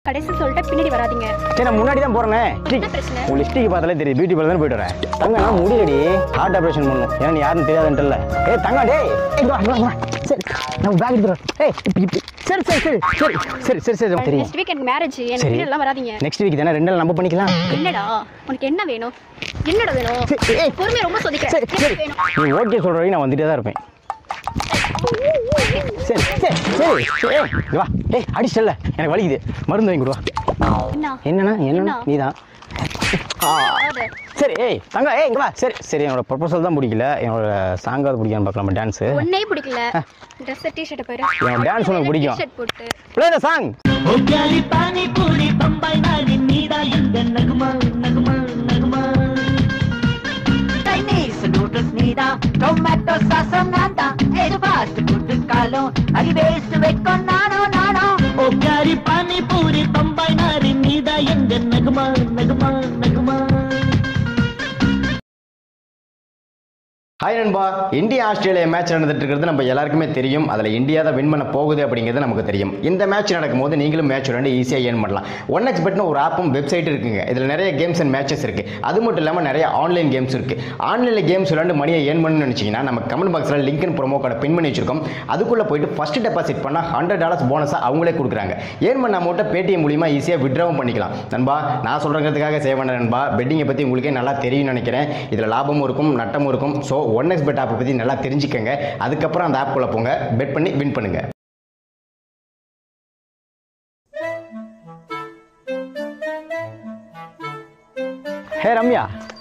கடைசி சொல்லிட்டு பின்னாடி வராதீங்க சரி நான் முன்னாடி தான் போறேனே என்ன பிரச்சனை உன் லிஸ்டிக்கு பார்த்தாலே தெரியும் பியூட்டி பார்லர் தான் போயிட்டு வரேன் தங்க நான் முடியலடி ஹார்ட் ஆபரேஷன் பண்ணும் ஏன்னா நீ யாருன்னு தெரியாதுன்ட்டுல ஏய் தங்க டேய் ஏய், இங்க வா, இங்க வா, இங்க வா. சரி நம்ம பேக் எடுத்துறோம் ஏய் இப்படி இப்படி சரி சரி சரி சரி சரி சரி சரி தெரியும் நெக்ஸ்ட் வீக் எனக்கு மேரேஜ் எனக்கு சரி. பின்னாடி எல்லாம் வராதீங்க நெக்ஸ்ட் வீக் தானே ரெண்டு நாள் நம்ம பண்ணிக்கலாம் என்னடா உனக்கு என்ன வேணும் என்னடா வேணும் சரி, ஏய். பொறுமையை ரொம்ப சரி சொதிக்கிறேன் சரி என்ன வேணும் நீ ஓகே சொல்ற வரைக்கும் நான் வந்துட்டே தான் இருப்பேன் சரி சரி சரி சரி ஏய், இங்க வா ஏய் அடிச்சல்ல எனக்கு வலிக்குது மருந்து வாங்கி கொடுவா என்ன என்னண்ணா என்னண்ணா என்ன? நீ தான் ஆகாது. சரி ஏய் தங்க ஏய் இங்க வா சரி சரி என்னோட ப்ரொபோசல் தான் பிடிக்கல என்னோட சாங்காவது பிடிக்கான்னு பார்க்கலாமா டான்ஸு ஒன்னே பிடிக்கல ட்ரெஸ் டிஷர்ட் போயிரு எனக்கு dance உனக்கு பிடிக்கும். டிஷர்ட் போட்டு ப்ளே த சாங் ஒக்காரி பானி பூரி பம்பாய் நாடி நீடா எங்க நகுமா நகுமா நகுமா చైనీస్ నూడిల్స్ మీద టొమాటో సాస్ నాందా ఏదో ఫాస్ట్ ఫుడ్ కాలం అది వేసి పెట్టుకున్నాను నాను ఒక్కరి పానీ పూరి బొంబాయి నారి మీద ఎంగ నగుమా నగుమా నగుమా ஹாய் நண்பா இந்தியா ஆஸ்திரேலியா மேட்ச் நடந்துட்டு இருக்கிறது நம்ம எல்லாருக்குமே தெரியும் அதில் இந்தியா தான் வின் பண்ண போகுது அப்படிங்கிறது நமக்கு தெரியும் இந்த மேட்ச் நடக்கும்போது நீங்களும் மேட்ச் விளையாண்டு ஈஸியாக ஏர்ன் பண்ணலாம் ஒன் எக்ஸ் பெட்னு ஒரு ஆப்பும் வெப்சைட் இருக்குங்க இதில் நிறைய கேம்ஸ் அண்ட் மேட்சஸ் இருக்குது அது மட்டும் இல்லாமல் நிறைய ஆன்லைன் கேம்ஸ் இருக்குது ஆன்லைனில் கேம்ஸ் விளையாண்டு மணியை ஏர்ன் பண்ணணும்னு நினச்சிங்கன்னா நம்ம கமெண்ட் பாக்ஸில் லிங்க் ப்ரோமோ கார்டை பின் பண்ணி வச்சிருக்கோம் அதுக்குள்ளே போயிட்டு ஃபஸ்ட்டு டெபாசிட் பண்ணால் ஹண்ட்ரட் டாலர்ஸ் போனஸாக அவங்களே கொடுக்குறாங்க ஏர்ன் பண்ண அமௌண்ட்டை பேடிஎம் மூலியமாக ஈஸியாக விட்ராவும் பண்ணிக்கலாம் நண்பா நான் சொல்கிறதுக்காக சேவ் பண்ண நண்பா பெட்டிங்கை பற்றி உங்களுக்கே நல்லா தெரியும்னு நினைக்கிறேன் இதில் லாபமும் இருக்கும் நட்டமும் இருக்கும் ஸோ ஒன் எக்ஸ் பெட் ஆப்பை பற்றி நல்லா தெரிஞ்சுக்கங்க அதுக்கப்புறம் அந்த ஆப்புக்குள்ளே போங்க பெட் பண்ணி வின் பண்ணுங்க ஹே ரம்யா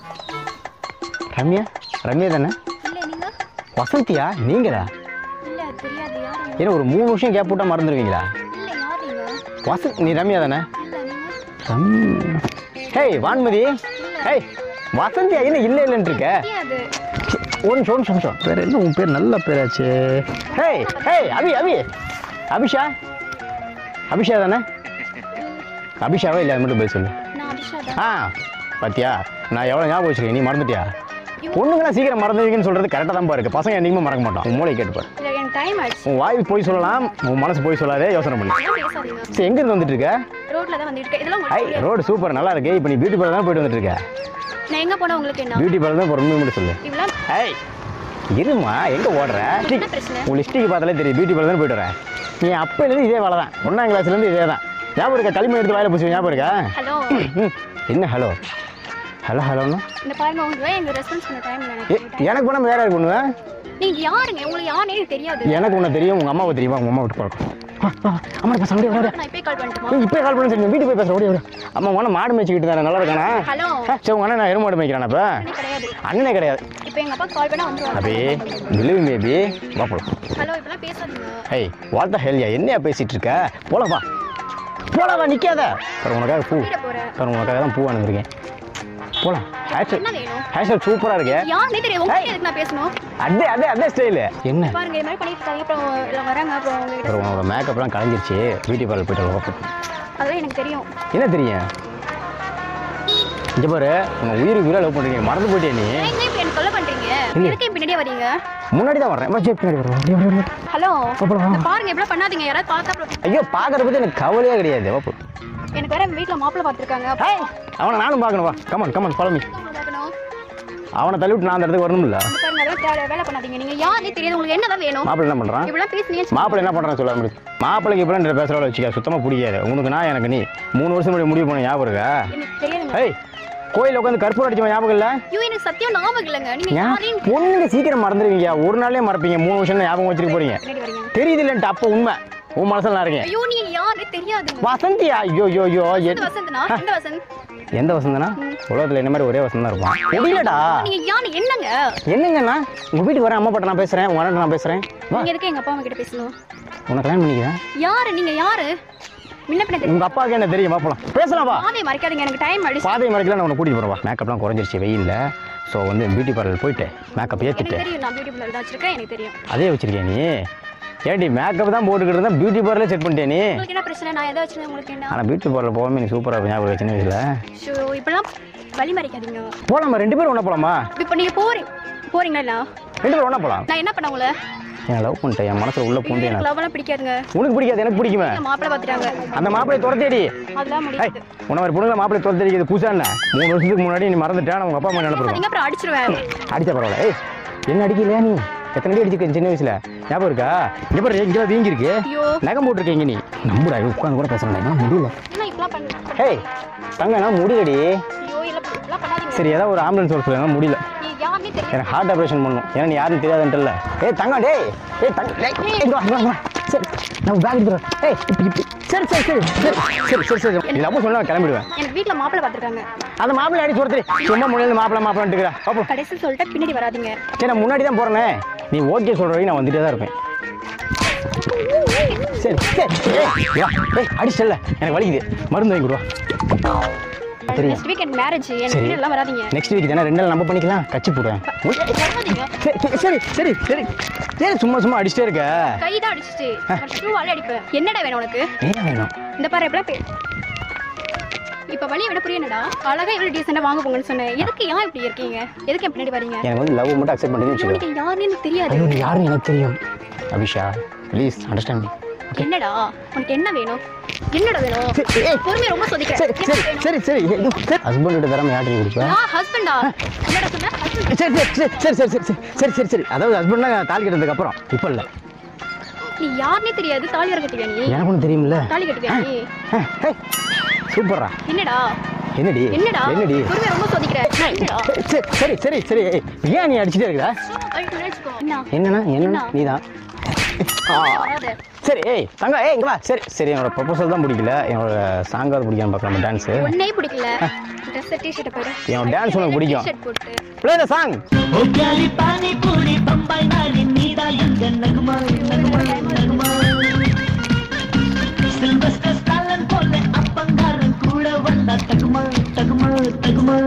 ரம்யா ரம்யா தானே இல்ல நீங்க வசந்தியா நீங்களா இல்ல தெரியாது யாரு ஏன்னா ஒரு மூணு வருஷம் கேப் விட்டா மறந்துடுவீங்களா இல்ல யார் நீங்க வசந்த் நீ ரம்யா தானே இல்ல நீங்க ரம் ஹேய் வான்மதி ஹேய் வசந்தியா என்ன இல்லை இல்லைன்னு இருக்க தெரியாது ஒரு நிமிஷம் ஒரு நிமிஷம், ஒரு நிமிஷம் பேர் என்ன உன் பேர் நல்ல பேராச்சு ஹேய் ஹேய் அபி அபி அபிஷா அபிஷா தானே அபிஷாவா இல்லை அது மட்டும் போய் சொல்லு நான் அபிஷா தான் ஆ பாத்தியா நான் எவ்வளோ ஞாபகம் வச்சிருக்கேன் நீ மறந்துட்டியா பொண்ணுங்களாம் சீக்கிரம் மறந்துவீங்கன்னு சொல்றது கரெக்டாக தான் இருக்கு பசங்க என்னைக்குமே மறக்க மாட்டோம் உன் மூளை கேட்டுப்பாரு இல்ல எனக்கு டைம் ஆயிடுச்சு உன் வாய் போய் சொல்லலாம் உன் மனசு போய் சொல்லாதே யோசனை பண்ணு ஏன் பேசாதீங்க சரி எங்க இருந்து வந்துட்டு இருக்க ரோட்ல தான் வந்துட்டு இருக்கேன் இதெல்லாம் ஐ உங்களுக்கு தெரியாது. ரோடு சூப்பர் நல்லா இருக்கு இப்போ நீ பியூட்டி பார்லர் தான் போயிட்டு வந்துட்டு இருக்க நான் எங்க போனா உங்களுக்கு என்ன பியூட்டி பார்லர் தான் பொறுமை மட்டும் சொல்லு இவ்வளவு ஏய் இருமா எங்க ஓடுற என்ன பிரச்சனை? உன் லிஸ்டிக்கு பார்த்தாலே தெரியும் பியூட்டி பார்லர் தான் போயிட்டு வரேன் நீ அப்பையிலேருந்து இதே வேலை தான் ஒன்றாம் கிளாஸ்லேருந்து இதே தான் ஞாபகம் இருக்கா களிமண் எடுத்து வாயில பூசி ஞாபகம் இருக்கா ஹலோ ம், என்ன ஹலோ ஹலோ ஹலோன்னா இந்த பாருங்க உங்களுக்கு எனக்கு ரெஸ்பான்ஸ் பண்ண டைம் ஏ, எனக்கு எனக்கு போனால் வேற யாருக்கு பண்ணுவேன் நீங்க யாருங்க உங்களுக்கு யாருன்னே எனக்கு தெரியாது எனக்கு உன்னை தெரியும் உங்கள் அம்மாவை தெரியுமா உங்கள் அம்மா விட்டு பார்க்கும் அம்மா பேச முடியும் ஓடியா நான் இப்பே கால் பண்ணட்டுமா நீ இப்போ கால் பண்ண சரி வீட்டுக்கு போய் பேசுகிறேன் ஓடியா ஓடியா அம்மா உன மாடு மேய்ச்சிக்கிட்டு தானே நல்லா இருக்கானா ஹலோ ஆ, சரி உங்க அண்ணன் நான் எருமாடு மேய்க்கிறானா இப்போ அண்ணே கிடையாது அண்ணனே கிடையாது இப்போ எங்க அப்பா கால் பண்ணா வந்துருவாங்க அபி பிலீவ் மேபி வா போலாம் ஹலோ இப்பெல்லாம் பேசாதீங்க ஏய் வாட் த ஹெல்யா என்னையா பேசிட்டு இருக்க போலாம் வா போலாம் வா நிக்காத பாரு உனக்காக பூ வீட போறேன் பாரு உனக்காக தான் பூ அனுப்பியிருக்கேன் போலாம் ஹேர் என்ன வேணும் ஹேர் ஸ்டைல் சூப்பராக இருக்கு யாருன்னே தெரியும் உங்களுக்கு எதுக்கு நான் பேசணும் அதே அதே அதே ஸ்டைலு என்ன பாருங்க இது மாதிரி பண்ணிட்டு இருக்காங்க அப்புறம் எல்லாம் வராங்க அப்புறம் உங்ககிட்ட பாரு உன்னோட மேக்கப்லாம் கலைஞ்சிருச்சு பியூட்டி பார்லர் போயிட்டு வா. அதெல்லாம் எனக்கு தெரியும் என்ன தெரியும் இங்க பாரு உங்க உயிருக்கு உயிரை லவ் பண்றீங்க மறந்து போயிட்டே நீ ஏன் எங்க இப்ப எனக்கு கொலை பண்றீங்க இல்ல. எதுக்கு என் பின்னாடியே வரீங்க முன்னாடி தான் வர்றேன் வா, ஜெய், பின்னாடி வரேன். வா, வா, வா, வா. ஹலோ அப்புறம் வா. பாருங்க எப்படிலாம் பண்ணாதீங்க யாராவது பார்த்தா அப்புறம் ஐயோ பாக்குறத பத்தி எனக்கு கவலையே கிடையாது வா, போ. எனக்கு வேற வீட்டுல மாப்பிள்ளை பார்த்துருக்காங்க ஏய், அவனை நானும் பார்க்கணும் வா கமான் கமான் ஃபாலோ மீ பார்க்கணும் அவனை தள்ளி விட்டு நான் அந்த இடத்துக்கு வரணும்ல இந்த பாருங்க அதெல்லாம் தேவை- வேலை பண்ணாதீங்க நீங்க யாருன்னே தெரியாது உங்களுக்கு என்னதான் வேணும் மாப்பிள்ளை என்ன பண்றான் இவ்வளவு பேசுனீங்க மாப்பிள்ளை என்ன பண்றான்னு சொல்ல முடியும் மாப்பிள்ளைக்கு இப்பெல்லாம் பேசுறவள வச்சுக்க சுத்தமா பிடிக்காது உனக்கு நான் எனக்கு நீ மூணு வருஷம் முன்னாடி முடிவு பண்ண ஞாபகம் இருக்கா எனக்கு தெரியாதுங்க ஏய் கோயில உட்காந்து கற்பூரம் அடிச்ச ஞாபகம் இல்ல ஐயோ எனக்கு சத்தியம் ஞாபகம் இல்லைங்க நீங்க ஏன் யாரையும் பொண்ணுங்க சீக்கிரம் மறந்துடுவீங்க ஒரு நாளே மறப்பீங்க மூணு வருஷம் ஞாபகம் வச்சிருக்க போறீங்க பின்னாடி வரீங்க தெரியுது இல்லன்ட்டு அப்போ உண்மை உன் மனசுல நான் இருக்கேன் ஐயோ நீங்க யாருன்னே தெரியாதுங்க வசந்தியா ஐயோ ஐயோ ஐயோ இந்த எ- வசந்தனா இந்த வசந்த் எந்த வசந்தனா உலகத்துல என்ன மாதிரி ஒரே வசந்தம் தான் இருப்பான் முடியலடா நீங்க யாரு என்னங்க என்னங்கண்ணா உங்க வீட்டுக்கு வரேன் அம்மா பாட்ட நான் பேசுறேன் உங்க அண்ணன் நான் பேசுறேன் வா நீங்க எதுக்கு எங்க அப்பா அம்மா கிட்ட பேசணும் உன்னை கல்யாணம் பண்ணிக்கிறேன் யாரு நீங்க யாரு முன்ன பின்ன தெரியும் உங்க அப்பாவுக்கு என்ன தெரியும் வா போலாம் பேசலாம் வா பாதை மறைக்காதீங்க எனக்கு டைம் அடிச்சு பாதை மறைக்கலாம் நான் உன்னை கூட்டிட்டு போறேன் வா மேக்கப்லாம் குறைஞ்சிருச்சு வெயில்ல ஸோ வந்து பியூட்டி பார்லர் போயிட்டு மேக்கப் எனக்கு ஏற்றிட்டு தெரியும் நான் பியூட்டி பார்லர் தான் வச்சிருக்கேன் எனக்கு தெரியும் அதே வச்சிருக்கேன் நீ ஏன்டி மேக்கப் தான் போட்டுக்கிட்டு இருந்தா பியூட்டி பார்லர் செட் பண்ணிட்டே நீ உங்களுக்கு என்ன பிரச்சனை நான் எதை வச்சிருந்தேன் உங்களுக்கு என்ன ஆனால் பியூட்டி பார்லர் போகாம நீ சூப்பராக ஞாபகம் வச்சு சின்ன வயசுல ஷோ இப்பெல்லாம் வழி மறைக்காதீங்க போலாமா ரெண்டு பேரும் ஒன்றா போலாமா இப்போ நீங்க போறீங்க போறீங்களா இல்ல ரெண்டு பேரும் ஒன்றா போலாம் நான் என்ன பண்ண உங்களை என் லவ் பண்ணிட்டேன் என் மனசுல உள்ள பூந்து எனக்கு என்ன லவ் எல்லாம் பிடிக்காதுங்க உனக்கு பிடிக்காது எனக்கு பிடிக்குமே மாப்பிள்ளை பார்த்துட்டாங்க அந்த மாப்பிளை துரத்தேடி அதெல்லாம் ஏய் முடியாது உன மாதிரி பொண்ணுங்களை மாப்பிளை துரத்தடிக்கிறது புதுசா என்ன மூணு வருஷத்துக்கு முன்னாடி நீ மறந்துட்டேன் உங்க அப்பா அம்மா நினைப்பிருக்கோம் நீங்க அப்புறம் அடிச்சிருவேன் அடிச்ச பரவாயில்ல ஏய் என்ன அடிக்கலையா நீ எத்தனை அடி அடிச்சிருக்க சின்ன வயசுல ஞாபகம் இருக்கா இங்க பாரு இங்கே வீங்கி இருக்கு ஐயோ நகம் போட்டிருக்கீங்க நீ நம்புடா உட்காந்து கூட பேசுறேன் முடியல என்ன இப்பெல்லாம் பண்ண ஹேய் தங்க நான் முடியலடி ஐயோ இல்ல இப்பெல்லாம் பண்ணாதீங்க சரி ஏதாவது ஒரு ஆம்புலன்ஸ் வர சொல்லுங்க முடியல நீ யாருமே தெரியும் எனக்கு ஹார்ட் ஆப்ரேஷன் பண்ணணும் ஏன்னா நீ யாருன்னு தெரியாதுன்றல ஏய் தங்கம் டேய் ஏய் தங்க டேய் ஏய், இங்க வா, இங்க வா, இங்க வா. சரி நான் பேக் எடுத்துறேன் ஏய் இப்ப இப்ப சரி சரி சரி சரி சரி சரி சரி இல்லை அப்போ சொன்னா நான் கிளம்பிடுவேன் எனக்கு வீட்ல மாப்பிள்ளை பார்த்துருக்காங்க அந்த மாப்பிள்ளை அடிச்சு ஒருத்தர் சும்மா முன்னாடி மாப்பிள்ளை மாப்பிள்ளைன்ட்டுக்கிறா அப்போ கடைசி சொல்லிட்டு பின்னாடி வராதீங்க சரி நான் முன்னாடி தான் போறேனே நீ ஓகே சொல்ற வரைக்கும் நான் வந்துட்டே தான் இருப்பேன் சரி சரி ஏய் வா ஏய் அடிச்சல எனக்கு வலிக்குது மருந்து வாங்கி கொடுவா தெரியும் நெக்ஸ்ட் வீக் எனக்கு மேரேஜ் எனக்கு சரி. வீடு எல்லாம் வராதீங்க நெக்ஸ்ட் வீக் தானே ரெண்டு நாள் நம்ம பண்ணிக்கலாம் கச்சி போடுவேன் வராதீங்க சரி சரி சரி சரி சரி சும்மா சும்மா அடிச்சிட்டே இருக்க கை தான் அடிச்சிட்டு ஷூவாலே அடிப்பேன் என்னடா வேணும் உனக்கு என்ன வேணும் இந்த பாரு எப்படிலாம் பே இப்ப வழியை விட புரியணுடா அழகா இவ்வளவு டீசெண்டா வாங்க போங்கன்னு சொன்னேன் எதுக்கு ஏன் இப்படி இருக்கீங்க எதுக்கு என் பின்னாடி வரீங்க எனக்கு வந்து லவ் மட்டும் அக்செப்ட் பண்ணி ஐயோ, வச்சுக்கோ நீங்க யாருன்னு எனக்கு தெரியாது ஐயோ நீ யாருன்னு எனக்கு தெரியும் அபிஷா ப்ளீஸ் அண்டர்ஸ்டாண்ட் என்னடா உனக்கு என்ன வேணும் என்னடா வேணும் சரி, ஏய். பொறுமையை ரொம்ப சரி சொதிக்கிறேன் சரி சரி சரி ஹஸ்பண்ட் கிட்ட தராம யார்ட்டு கொடுப்பேன் நான் ஹஸ்பண்டா என்னடா சொன்ன husband? சரி சரி சரி சரி சரி சரி சரி சரி சரி அதாவது ஹஸ்பண்ட்னா தாலி கட்டுறதுக்கு அப்புறம் இப்போ இல்லை நீ யாருனே தெரியாது தாலி வர கட்டுவியா நீ எனக்கு ஒன்றும் தெரியுமில்ல தாலி கட்டுவியா நீ சூப்பர்ரா என்னடா என்னடி என்னடா என்னடி பொறுமையை ரொம்ப சொதிக்கிறேன் என்னடா சரி சரி சரி சரி ஏய், ஏன் நீ அடிச்சுட்டே இருக்கிற அழுத்து நினைச்சுக்கோ. என்ன என்னண்ணா என்னண்ணா என்ன? நீ தான் வராத. சரி ஏய் தங்க ஏய் இங்க வா சரி சரி என்னோட ப்ரொபோசல் தான் பிடிக்கல என்னோட சாங்காவது பிடிக்காம பார்க்கலாம் டான்ஸு உன்னையே பிடிக்கல ட்ரெஸ் டிஷர்ட் பாரு என் dance உனக்கு பிடிக்கும். டிஷர்ட் போட்டு ப்ளே த சாங் ஓ பியாரி பானி பூரி பம்பாய் நாளி நீதா எங்க நகுமா நகுமா நகுமா சில்வஸ்டர் ஸ்டாலன் போல அப்பங்காரன் கூட வந்தா தகுமா தகுமா தகுமா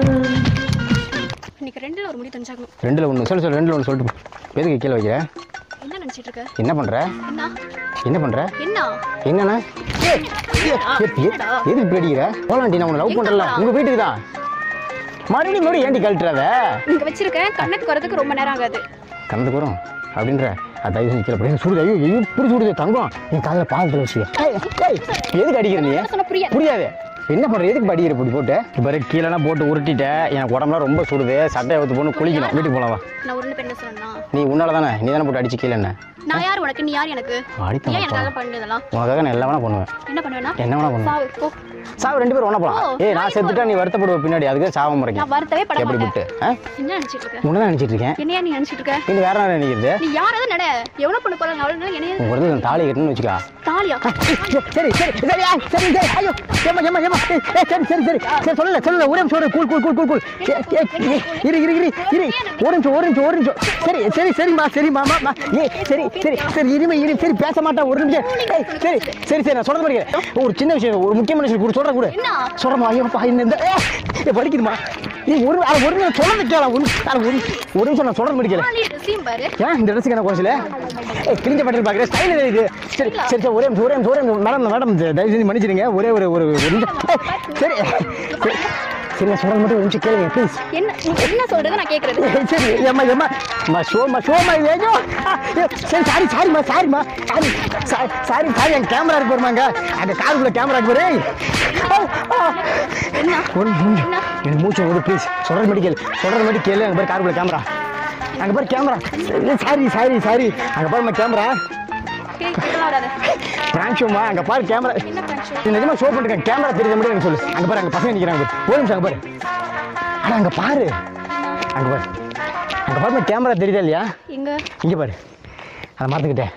இன்னைக்கு ரெண்டுல ஒரு முடி தெரிஞ்சாகணும் ரெண்டில் ஒன்று சொல்லு சொல்லு ரெண்டில் ஒன்று சொல்லிட்டு போ. எதுக்கு கீழே வைக்கிற என்ன நினைச்சிட்டு இருக்க என்ன பண்ணுற என்ன என்ன பண்ணுற என்ன என்னண்ணா ஏய், ஏய், ஏய், ஏய், எதுக்கு இப்படி அடிக்கிற போலாண்டி நான் உன்னை லவ் எங்க பண்ணுறல போலாம்? உங்கள் வீட்டுக்கு தான் மறுபடியும் மறுபடியும் ஏன்டி கழட்டுறாத இங்க வச்சிருக்கேன் கண்ணுக்கு வரதுக்கு ரொம்ப நேரம் ஆகாது கலந்துக்கு வரும் அப்படின்ற அது தயவு செஞ்சு கீழே போடு. சுடுது ஐயோ ஐயோ புரிஞ்சு சுடுது தங்கம் என் காலில் பாலத்தில் வச்சு ஏய், ஏய், எதுக்கு அடிக்கிற நீ என்ன சொன்ன புரியாது புரியாது என்ன பண்ற எதுக்கு இப்ப அடிக்கிற இப்படி போட்டு இப்போ கீழேலாம் போட்டு உருட்டிட்டேன் எனக்கு உடம்புலாம் ரொம்ப சுடுது சட்டையை ஊற்றி போட்டு குளிக்கணும் வீட்டுக்கு போலாம் வா நான் ஒரு பேர் என்ன சொன்னா நீ உன்னால தானே நீ தானே போட்டு அடிச்சு கீழே என்ன நான் யார் உனக்கு நீ யார் எனக்கு அடித்தேன் ஏன் எனக்காக பண்ணதெல்லாம் உனக்காக நான் எல்லாம் வேணா பண்ணுவேன் என்ன பண்ணுவேனா என்ன வேணா பண்ணுவேன் சாவு போ சாவு ரெண்டு பேரும் ஒன்றா போகலாம் ஓ, ஏய் நான் செத்துட்டா நீ வருத்தப்படுவ பின்னாடி அதுக்கு சாவ முறைக்கும் நான் வருத்தவே பட எப்படி மாட்டேன் விட்டு ஆ என்ன நினைச்சிட்டு இருக்க உன்னை தான் நினச்சிட்டு இருக்கேன் என்னையா நீ நினைச்சிட்டு இருக்க இது வேற என்ன நினைக்கிறது நீ யாராவது நட எவ்வளவு பொண்ணு போறாங்க அவ்வளவு என்னைய உங்க இடத்துல நான் தாலி கட்டணும்னு வச்சுக்கா தாலியா சரி சரி சரி ஆ, சரி சரி ஐயோ ஏமா ஏமா ஏமா ஏய், ஏய், சரி சரி சரி சரி சொல்லல சொல்லல ஒரே நிமிஷம் ஒரே cool cool cool cool cool ஏய், ஏய், ஏய், இரு இரு இரு இரு ஒரு நிமிஷம் ஒரு நிமிஷம் ஒரு நிமிஷம் சரி சரி சரிம்மா சரிம்மா மா ஏய் சரி சரி சரி இருமை இரு சரி பேச மாட்டேன் ஒரு நிமிஷம் ஏய், சரி சரி சரி நான் சொல்றது படிக்கிறேன் ஒரு சின்ன விஷயம் ஒரு முக்கியமான விஷயம் கூட சொல்ற கூட என்ன? சொல்றமா ஐயோ பா இந்த இந்த- ஏய், ஏய், வலிக்குதுமா நீ ஒரு அட ஒரு நிமிஷம் சொல்றது கேள ஒரு அட, ஒரு ஒரு நிமிஷம் நான் சொல்றது படிக்கல சீம் பாரு ஏன் இந்த ட்ரெஸ்ஸுக்கு என்ன கோச்சில் ஏய் கிழிஞ்ச பட்டியல் பார்க்குறேன் ஸ்டைல் இது சரி சரி சரி ஒரே நிமிஷம் ஒரே நிமிஷம் ஒரே நிமிஷம் மேடம் மேடம் தயவு செஞ்சு மன்னிச்சிடுங்க ஒரே ஒரு ஒரு ஒரு நிமிஷம் ஏய், சரி சரி சரி நான் சொல்கிறது மட்டும் ஒரு நிமிஷம் கேளுங்க ப்ளீஸ் என்ன நீ என்ன சொல்றது நான் கேக்குறது சரி ஏம்மா ஏம்மா அம்மா ஷோம்மா ஷோம்மா இது ஐயோ ஆ, ஐயோ, சரி சாரி சாரிம்மா சாரிம்மா சாரி சாரி சாரி சாரி என் கேமரா இருக்கு பாருமாங்க அந்த காருக்குள்ள கேமரா இருக்கு பாரு ஏய். ஆ, ஆ. என்ன ஒரு நிமிஷம் என்ன? எனக்கு மூச்சு வருது ப்ளீஸ் சொல்கிறது மட்டும் கேளு சொல்கிறது மட்டும் கேளு அங்கே பாரு காருக்குள்ள கேமரா அங்கே பாரு கேமரா சாரி சாரி சாரி அங்கே பாருமா கேமரா டேய், இதெல்லாம் வராத. பிராங்க் ஷோமா அங்கே பாரு கேமரா என்ன prank show? நீ நிஜமா ஷோ பண்ணிருக்கேன் கேமரா தெரியுது மட்டும் எனக்கு சொல்லு அங்கே பாரு அங்கே பசங்க நிற்கிறாங்க பாரு ஒரு நிமிஷம் அங்கே பாரு ஆனால் அங்கே பாரு அங்கே பாரு அங்கே பாரு கேமரா தெரியுதா இல்லையா எங்க இங்கே பாரு அதை மறந்துக்கிட்டேன்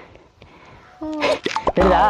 ஓ, தெரியுதா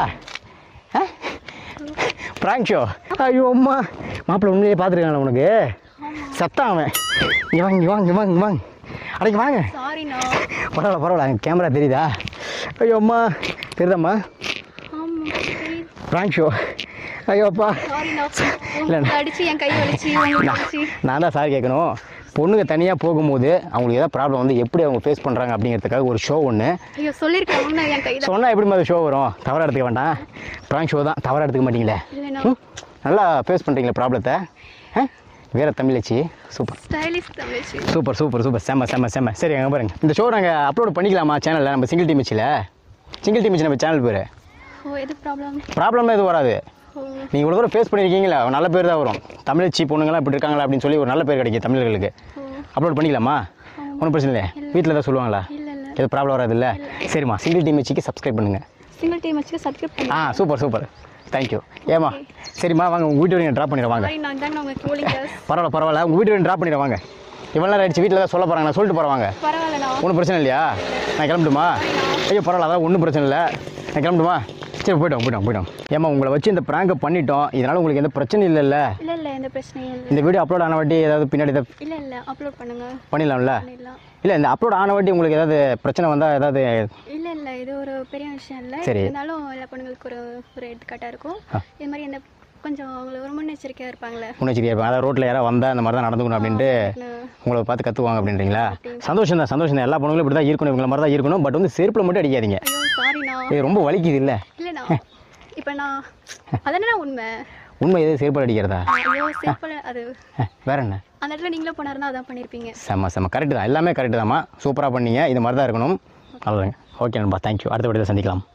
பிராங்க் ஷோ ஐயோ அம்மா மாப்பிள்ளை உண்மையிலே பார்த்துருக்காங்களா உனக்கு சத்தான் அவன் இங்கே வாங்க இங்கே வாங்க இங்கே வாங்க இங்கே வாங்க அடைக்கு வாங்க சாரிண்ணா பரவாயில்ல பரவாயில்ல அங்கே கேமரா தெரியுதா ஐயோ அம்மா தெரியுதாம்மா ஆமா தெரியுது. பிராங்க் ஷோ ஐயோ அப்பா சாரிண்ணா இல்ல. உங்களுக்கு அடிச்சு என் கை வலிச்சு உங்களுக்கு நான் அடிச்சு நான் தான் சார் கேட்கணும் பொண்ணுங்க தனியாக போகும்போது அவங்களுக்கு ஏதாவது ப்ராப்ளம் வந்து எப்படி அவங்க ஃபேஸ் பண்ணுறாங்க அப்படிங்கிறதுக்காக ஒரு ஷோ ஒன்று ஐயோ சொல்லிருக்கேன் என் கை தான் சொன்னால் எப்படி மாதிரி ஷோ வரும் தவறாக எடுத்துக்க வேண்டாம் ப்ராங்க் ஷோ தான் தவறாக எடுத்துக்க மாட்டீங்களே இல்லைண்ணா ம்? நல்லா ஃபேஸ் பண்ணுறீங்களா ப்ராப்ளத்தை வீர தமிழச்சி சூப்பர் ஸ்டைலிஷ் தமிழ்ச்சி சூப்பர் சூப்பர் சூப்பர் செம்ம செம்ம செம்ம சரி அங்கே பாருங்க இந்த ஷோ நாங்கள் அப்லோட் பண்ணிக்கலாமா சேனலில் நம்ம சிங்கிள் டீம் வச்சில் சிங்கிள் டீம் வச்சு நம்ம சேனல் பேர் ஓ எது ப்ராப்ளம் ப்ராப்ளம்லாம் எதுவும் வராது ஓ நீங்கள் இவ்வளோ தூரம் ஃபேஸ் பண்ணியிருக்கீங்களா நல்ல பேர் தான் வரும் தமிழச்சி பொண்ணுங்களாம் இப்படி இருக்காங்களா அப்படின்னு சொல்லி ஒரு நல்ல பேர் கிடைக்கும் தமிழர்களுக்கு ஓ அப்லோட் பண்ணிக்கலாமா ஒன்றும் பிரச்சனை இல்லை வீட்டில் தான் சொல்லுவாங்களா இல்லை இல்லை எதுவும் ப்ராப்ளம் வராது இல்லை சரிம்மா சிங்கிள் டீம் வச்சுக்கு சப்ஸ்கிரைப் பண்ணுங்கள் சிங்கிள் டீம் வச்சு சப்ஸ்கிரைப் ஆ பண்ணி சூப்பர் சூப்பர் தேங்க்யூ ஏமா சரிம்மா வாங்க உங்கள் வீட்டு வரைக்கும் ட்ராப் பண்ணிடுறேன் வாங்க சாரி நான் தாங்க உங்கள் கூலிங் கிளாஸ் பரவாயில்ல பரவாயில்ல உங்கள் வீட்டு வரைக்கும் ட்ராப் பண்ணிடுறேன் வாங்க இவ்வளோ நேரம் ஆயிடுச்சு வீட்டில் தான் சொல்ல போகிறாங்க நான் சொல்லிட்டு போகிறேன் வாங்க பரவாயில்லண்ணா ஒன்றும் பிரச்சனை இல்லையா நான் கிளம்பட்டுமா ஐயோ பரவாயில்ல அதான் ஒன்றும் பிரச்சனை இல்லை நான் கிளம்பட்டுமா சரி போய்ட்டோம் போய்ட்டோம் போய்ட்டோம் ஏமா உங்களை வச்சு இந்த ப்ராங்கை பண்ணிட்டோம் இதனால் உங்களுக்கு எந்த பிரச்சனையும் இல்லைல்ல இல்லை இல்லை எந்த பிரச்சனையும் இல்லை இந்த வீடியோ அப்லோட் ஆன வாட்டி ஏதாவது பின்னாடி ஏதாவது இல்லை இல்லை அப்லோட் பண்ணுங்க பண்ணிடலாம்ல பண்ணிடலாம் இல்லை இந்த அப்லோட் ஆன வாட்டி உங்களுக்கு ஏதாவது பிரச்சனை வந்தால் ஏதாவது இல்லை இல்லை இது ஒரு பெரிய விஷயம் இல்லை சரி. இருந்தாலும் எல்லா பொண்ணுங்களுக்கு ஒரு ஒரு எடுத்துக்காட்டாக இருக்கும் இது மாதிரி எந்த கொஞ்சம் அவங்கள ஒரு முன்னெச்சரிக்கையாக இருப்பாங்களே முன்னெச்சரிக்கையாக இருப்பாங்க அதாவது ரோட்டில் யாராவது வந்தால் இந்த மாதிரி தான் நடந்துக்கணும் அப்படின்ட்டு நான் உங்களை பார்த்து கற்றுவாங்க அப்படின்றீங்களா சந்தோஷம் தான் சந்தோஷம் தான் எல்லா பொண்ணுங்களும் இப்படி தான் இருக்கணும் இவங்கள மாதிரி தான் இருக்கணும் பட் வந்து செருப்பில் மட்டும் அடிக்காதீங்க ஐயோ சாரிண்ணா இது ரொம்ப வலிக்குது இல்லை இல்லைண்ணா இப்போ நான் அதானே உண்மை உண்மை எது செருப்பில் அடிக்கிறதா ஐயோ சிம்பிள் அது அஹ், வேற என்ன அந்த இடத்துல நீங்களும் போனாருன்னா அதான் பண்ணியிருப்பீங்க செம்ம செம்ம கரெக்டு தான் எல்லாமே கரெக்டு தான்மா சூப்பராக பண்ணீங்க இது மாதிரி தான் இருக்கணும் அவ்வளோதாங்க ஓகே நண்பா தேங்க்யூ அடுத்த வீடியோ சந்திக்கலாம்